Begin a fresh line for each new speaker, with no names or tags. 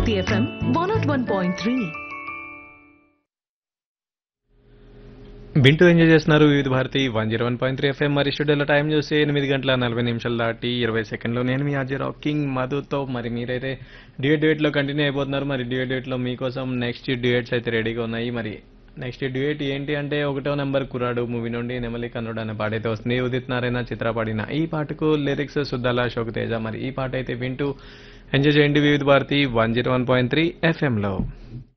Bharati FM one naught one point three
వింటూ enjoy చేస్తున్నారు Vividh Bharati one zero one point three FM మరి స్టూడియోలో time చూసి ఎనిమిది గంటల నలభై నిమిషాలు దాటి ఇరవై సెకండ్లు నేను మీ అజయ్ కింగ్ మధుతో మరి మీరైతే డ్యూయట్ డ్యూయట్లో కంటిన్యూ అయిపోతున్నారు మరి డ్యూయట్ డ్యూయట్లో మీకోసం నెక్స్ట్ డ్యూయట్స్ అయితే రెడీగా ఉన్నాయి మరి నెక్స్ట్ డ్యూయట్ ఏంటి అంటే ఒకటో నెంబర్ కురాడు మూవీ నుండి నెమలి కన్నుడు అనే పాట అయితే వస్తుంది ఉదిత్ నారాయణ చిత్ర పాడిన ఈ పాటకు లిరిక్స్ సుద్దాల అశోక్ తేజ మరి ఈ పాట అయితే వింటూ ఎంజాయ్ చేయండి Vividh Bharati one zero one point three ఎఫ్ఎంలో